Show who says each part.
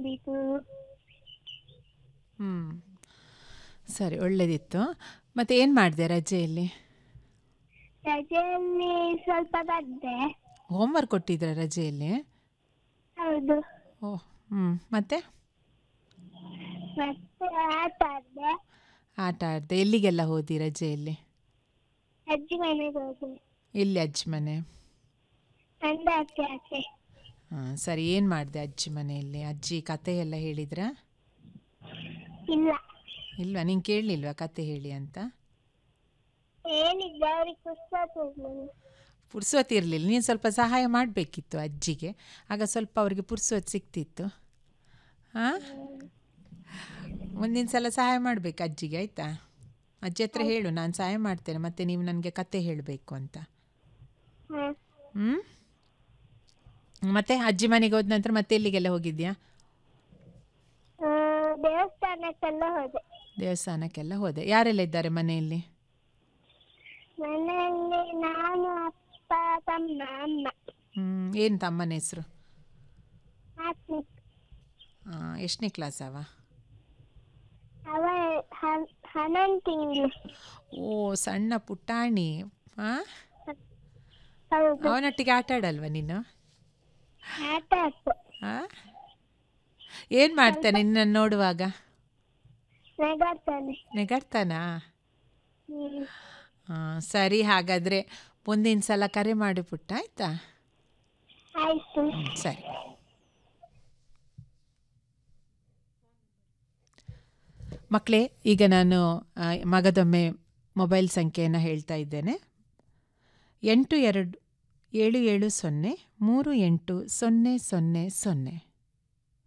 Speaker 1: ಹೋಗಿದ್ದು
Speaker 2: ಹ್ಞೂ ಸರಿ ಒಳ್ಳೆಯದಿತ್ತು ಮತ್ತು ಏನು ಮಾಡಿದೆ ರಜೆಯಲ್ಲಿ
Speaker 1: ರಜೆಯಲ್ಲಿ ಸ್ವಲ್ಪ ಬರ್ದೆ
Speaker 2: ಹೋಮ್ವರ್ಕ್ ಕೊಟ್ಟಿದ್ರ ರಜೆಯಲ್ಲಿ
Speaker 1: ಹೌದು
Speaker 2: ಓಹ್ ಹ್ಞೂ ಮತ್ತೆ
Speaker 1: ಮತ್ತೆ ಆಟ ಆಡ್ದೆ
Speaker 2: ಆಟ ಆಡಿದೆ ಎಲ್ಲಿಗೆಲ್ಲ ಹೋದಿ ರಜೆಯಲ್ಲಿ
Speaker 1: ಅಜ್ಜಿ ಮನೆಗೆ ಹೋದೆ
Speaker 2: ಎಲ್ಲಿ ಅಜ್ಜಿ ಮನೆ
Speaker 1: ಅಂದಾಜೆ ಆಚೆ
Speaker 2: ಹಾಂ ಸರಿ ಏನು ಮಾಡಿದೆ ಅಜ್ಜಿ ಮನೆಯಲ್ಲಿ ಅಜ್ಜಿ ಕತೆ ಎಲ್ಲ ಹೇಳಿದ್ರಾ
Speaker 1: ಇಲ್ಲ
Speaker 2: ಇಲ್ವಾ ನೀನು ಕೇಳಲಿಲ್ವಾ ಕತೆ ಹೇಳಿ ಅಂತ
Speaker 1: ಹೇಳಿದ್ದೆ ಅವ್ರಿಗೆ ಪುಸ್ತಕ
Speaker 2: ಪುರ್ಸೊತ್ತು ಇರಲಿಲ್ಲ ನೀನು ಸ್ವಲ್ಪ ಸಹಾಯ ಮಾಡಬೇಕಿತ್ತು ಅಜ್ಜಿಗೆ ಆಗ ಸ್ವಲ್ಪ ಅವರಿಗೆ ಪುರ್ಸೊತ್ತು ಸಿಕ್ತಿತ್ತು ಹಾಂ ಮುಂದಿನ ಸಲ ಸಹಾಯ ಮಾಡಬೇಕು ಅಜ್ಜಿಗೆ ಆಯಿತಾ ಅಜ್ಜಿ ಹತ್ರ ಹೇಳು ನಾನು ಸಹಾಯ ಮಾಡ್ತೇನೆ ಮತ್ತು ನೀವು ನನಗೆ ಕತೆ ಹೇಳಬೇಕು ಅಂತ
Speaker 1: ಹಾಂ
Speaker 2: ಹ್ಞೂ ಮತ್ತೆ ಅಜ್ಜಿ ಮನೆಗೆ ಹೋದ ನಂತರ ಮತ್ತೆ ಎಲ್ಲಿಗೆಲ್ಲ ಹೋಗಿದ್ಯಾ
Speaker 1: ದೇವಸ್ಥಾನಕ್ಕೆಲ್ಲ ಹೋದೆ
Speaker 2: ದೇವಸ್ಥಾನಕ್ಕೆಲ್ಲ ಹೋದೆ ಯಾರೆಲ್ಲ ಇದ್ದಾರೆ ಮನೆಯಲ್ಲಿ
Speaker 1: ಮನೆಯಲ್ಲಿ ನಾನು ಅಪ್ಪ ತಮ್ಮ ಅಮ್ಮ
Speaker 2: ಹ್ಞೂ ಏನು ತಮ್ಮನ ಹೆಸರು
Speaker 1: ಆತ್ಮಿಕ
Speaker 2: ಎಷ್ಟನೇ ಕ್ಲಾಸ್ ಅವ
Speaker 1: ಅವ ಹ- ಹನ್ನೊಂದು ತಿಂಗಳು
Speaker 2: ಓ ಸಣ್ಣ ಪುಟಾಣಿ ಹಾಂ
Speaker 1: ಹೌದು
Speaker 2: ಅವನೊಟ್ಟಿಗೆ ಆಟ ಆಡಲ್ವಾ ನೀನು
Speaker 1: ಆಟ ಆಡ್ತು
Speaker 2: ಹಾಂ ಏನು ಮಾಡ್ತಾನೆ ನಿನ್ನನ್ನು ನೋಡುವಾಗ
Speaker 1: ನಗಾಡ್ತಾನೆ
Speaker 2: ನೆಗಡ್ತಾನಾ
Speaker 1: ಹ್ಮ್
Speaker 2: ಹಾಂ ಸರಿ ಹಾಗಾದರೆ ಮುಂದಿನ ಸಲ ಕರೆ ಮಾಡಿ ಪುಟ್ಟ ಆಯಿತಾ
Speaker 1: ಆಯ್ತು
Speaker 2: ಸರಿ ಮಕ್ಕಳೇ ಈಗ ನಾನು ಆ, ಮಗದೊಮ್ಮೆ ಮೊಬೈಲ್ ಸಂಖ್ಯೆಯನ್ನು ಹೇಳ್ತಾ ಇದ್ದೇನೆ ಎಂಟು ಎರಡು ಏಳು ಏಳು ಸೊನ್ನೆ ಮೂರು ಎಂಟು ಸೊನ್ನೆ ಸೊನ್ನೆ ಸೊನ್ನೆ